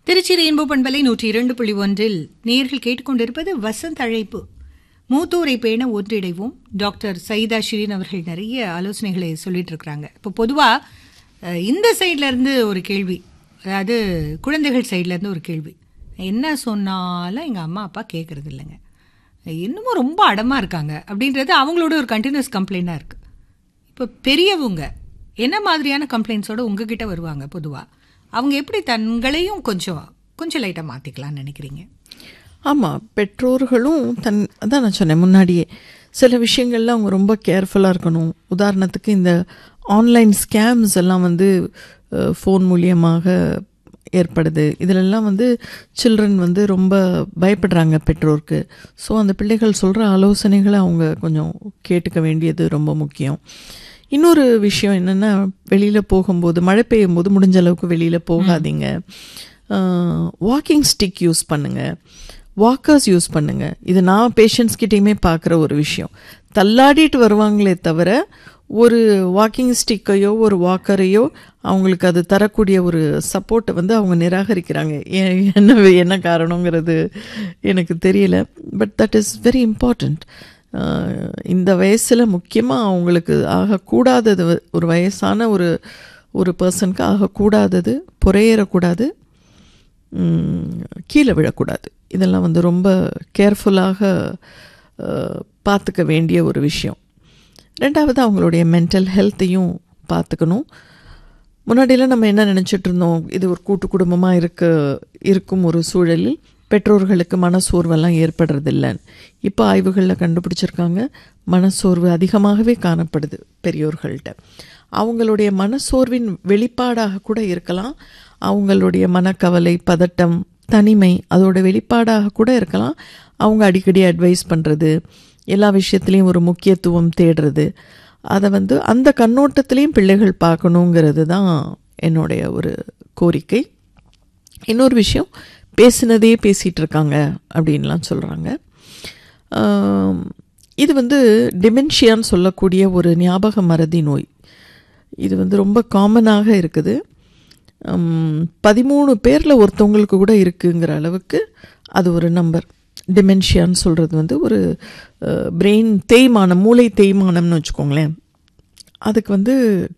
Trichy rainbow பண்பலை நூற்றி இரண்டு புள்ளி ஒன்றில் நேர்கள் கேட்டுக்கொண்டிருப்பது வசந்த் அழைப்பு மூத்தோரை பேண ஒன்றிடைவோம் டாக்டர் சைதா ஷிரீன் அவர்கள் நிறைய ஆலோசனைகளை சொல்லிட்டு இருக்கிறாங்க இப்போ பொதுவாக இந்த சைட்ல இருந்து ஒரு கேள்வி அதாவது குழந்தைகள் சைட்ல இருந்து ஒரு கேள்வி என்ன சொன்னாலும் எங்கள் அம்மா அப்பா கேட்கறது இல்லைங்க இன்னமும் ரொம்ப அடமாக இருக்காங்க அப்படின்றது அவங்களோட ஒரு கண்டினியூஸ் கம்ப்ளைண்ட்டாக இருக்குது இப்போ பெரியவங்க என்ன மாதிரியான கம்ப்ளைண்ட்ஸோட உங்ககிட்ட வருவாங்க பொதுவாக அவங்க எப்படி தங்களையும் கொஞ்சம் கொஞ்சம் லைட்டாக மாற்றிக்கலாம்னு நினைக்கிறீங்க ஆமாம் பெற்றோர்களும் தன் அதான் நான் சொன்னேன் முன்னாடியே சில விஷயங்கள்ல அவங்க ரொம்ப கேர்ஃபுல்லாக இருக்கணும் உதாரணத்துக்கு இந்த ஆன்லைன் ஸ்கேம்ஸ் எல்லாம் வந்து ஃபோன் மூலியமாக ஏற்படுது இதிலெல்லாம் வந்து சில்ட்ரன் வந்து ரொம்ப பயப்படுறாங்க பெற்றோருக்கு ஸோ அந்த பிள்ளைகள் சொல்கிற ஆலோசனைகளை அவங்க கொஞ்சம் கேட்டுக்க வேண்டியது ரொம்ப முக்கியம் இன்னொரு விஷயம் என்னென்னா வெளியில் போகும்போது மழை பெய்யும் போது முடிஞ்ச அளவுக்கு வெளியில் போகாதீங்க வாக்கிங் ஸ்டிக் யூஸ் பண்ணுங்கள் வாக்கர்ஸ் யூஸ் பண்ணுங்க இது நான் பேஷண்ட்ஸ் கிட்டேயுமே பார்க்குற ஒரு விஷயம் தள்ளாடிட்டு வருவாங்களே தவிர ஒரு வாக்கிங் ஸ்டிக்கையோ ஒரு வாக்கரையோ அவங்களுக்கு அது தரக்கூடிய ஒரு சப்போர்ட்டை வந்து அவங்க நிராகரிக்கிறாங்க என்ன என்ன காரணங்கிறது எனக்கு தெரியல but that is very important இந்த வயசில் முக்கியமாக அவங்களுக்கு ஆகக்கூடாதது ஒரு வயசான ஒரு ஒரு பர்சனுக்கு ஆகக்கூடாதது புறையேறக்கூடாது கீழே விழக்கூடாது இதெல்லாம் வந்து ரொம்ப கேர்ஃபுல்லாக பார்த்துக்க வேண்டிய ஒரு விஷயம் ரெண்டாவது அவங்களுடைய மென்டல் ஹெல்த்தையும் பார்த்துக்கணும் முன்னாடியெல்லாம் நம்ம என்ன நினச்சிட்டு இருந்தோம் இது ஒரு கூட்டு குடும்பமாக இருக்க இருக்கும் ஒரு சூழலில் பெற்றோர்களுக்கு மனசோர்வெல்லாம் ஏற்படுறதில்லைன்னு இப்போ ஆய்வுகளில் கண்டுபிடிச்சிருக்காங்க மனசோர்வு அதிகமாகவே காணப்படுது பெரியோர்கள்ட்ட அவங்களுடைய மனசோர்வின் வெளிப்பாடாக கூட இருக்கலாம் அவங்களுடைய மனக்கவலை பதட்டம் தனிமை அதோட வெளிப்பாடாக கூட இருக்கலாம் அவங்க அடிக்கடி அட்வைஸ் பண்ணுறது எல்லா விஷயத்துலேயும் ஒரு முக்கியத்துவம் தேடுறது அதை வந்து அந்த கண்ணோட்டத்திலையும் பிள்ளைகள் பார்க்கணுங்கிறது தான் என்னுடைய ஒரு கோரிக்கை இன்னொரு விஷயம் பேசினதே பேசிகிட்டு இருக்காங்க அப்படின்லாம் சொல்கிறாங்க இது வந்து டிமென்ஷியான்னு சொல்லக்கூடிய ஒரு ஞாபக மறதி நோய் இது வந்து ரொம்ப காமனாக இருக்குது பதிமூணு பேரில் ஒருத்தவங்களுக்கு கூட இருக்குங்கிற அளவுக்கு அது ஒரு நம்பர் டிமென்ஷியான்னு சொல்கிறது வந்து ஒரு பிரெயின் தேய்மானம் மூளை தேய்மானம்னு வச்சுக்கோங்களேன் அதுக்கு வந்து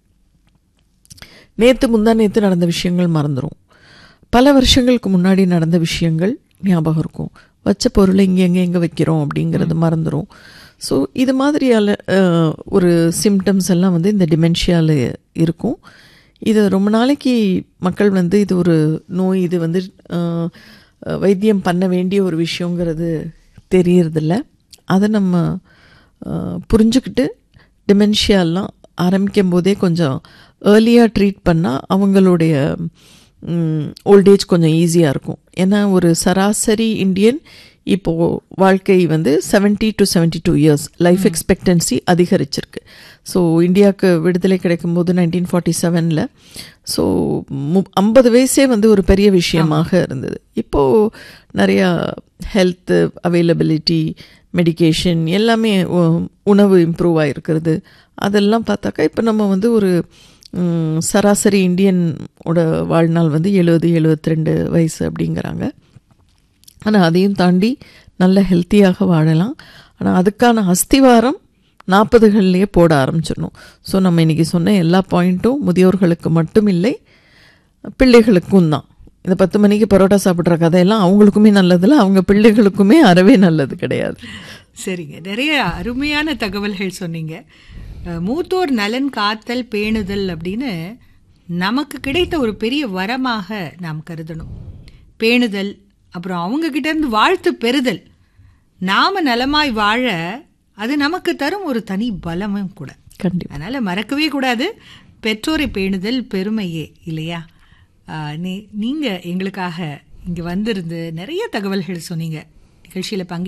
நேற்று முந்தா நேற்று நடந்த விஷயங்கள் மறந்துடும் பல வருஷங்களுக்கு முன்னாடி நடந்த விஷயங்கள் ஞாபகம் இருக்கும் வச்ச பொருளை இங்கே எங்கே எங்கே வைக்கிறோம் அப்படிங்கிறது மறந்துடும் ஸோ இது மாதிரியால் ஒரு சிம்டம்ஸ் எல்லாம் வந்து இந்த டிமென்ஷியாவில் இருக்கும் இது ரொம்ப நாளைக்கு மக்கள் வந்து இது ஒரு நோய் இது வந்து வைத்தியம் பண்ண வேண்டிய ஒரு விஷயங்கிறது தெரியறதில்ல அதை நம்ம புரிஞ்சுக்கிட்டு டிமென்ஷியாலாம் ஆரம்பிக்கும் போதே கொஞ்சம் ஏர்லியாக ட்ரீட் பண்ணால் அவங்களுடைய ஓல்டேஜ் கொஞ்சம் ஈஸியாக இருக்கும் ஏன்னா ஒரு சராசரி இந்தியன் இப்போது வாழ்க்கை வந்து seventy two seventy two years life expectancy அதிகரிச்சிருக்கு ஸோ இந்தியாவுக்கு விடுதலை கிடைக்கும்போது நைன்டீன் ஃபார்ட்டி செவனில் ஸோ மு ஐம்பது வயசே வந்து ஒரு பெரிய விஷயமாக இருந்தது இப்போது நிறையா ஹெல்த்து அவைலபிலிட்டி மெடிக்கேஷன் எல்லாமே உணவு இம்ப்ரூவ் ஆகிருக்கிறது அதெல்லாம் பார்த்தாக்கா இப்போ நம்ம வந்து ஒரு சராசரி இந்தியனோட வாழ்நாள் வந்து எழுபது எழுபத்தி ரெண்டு வயசு அப்படிங்கிறாங்க ஆனால் அதையும் தாண்டி நல்ல ஹெல்த்தியாக வாழலாம் ஆனால் அதுக்கான அஸ்திவாரம் நாற்பதுகள்லேயே போட ஆரம்பிச்சிடணும் ஸோ நம்ம இன்றைக்கி சொன்ன எல்லா பாயிண்ட்டும் முதியோர்களுக்கு மட்டும் இல்லை பிள்ளைகளுக்கும் தான் இந்த பத்து மணிக்கு பரோட்டா சாப்பிட்ற கதையெல்லாம் அவங்களுக்குமே நல்லதில்ல அவங்க பிள்ளைகளுக்குமே அறவே நல்லது கிடையாது சரிங்க நிறைய அருமையான தகவல்கள் சொன்னீங்க மூத்தோர் நலன் காத்தல் பேணுதல் அப்படின்னு நமக்கு கிடைத்த ஒரு பெரிய வரமாக நாம் கருதணும் பேணுதல் அப்புறம் அவங்க கிட்ட இருந்து வாழ்த்து பெறுதல் நாம நலமாய் வாழ அது நமக்கு தரும் ஒரு தனி பலமும் கூட கண்டிப்பாக அதனால மறக்கவே கூடாது பெற்றோரை பேணுதல் பெருமையே இல்லையா நீ நீங்க எங்களுக்காக இங்க வந்திருந்து நிறைய தகவல்கள் சொன்னீங்க நிகழ்ச்சியில பங்கு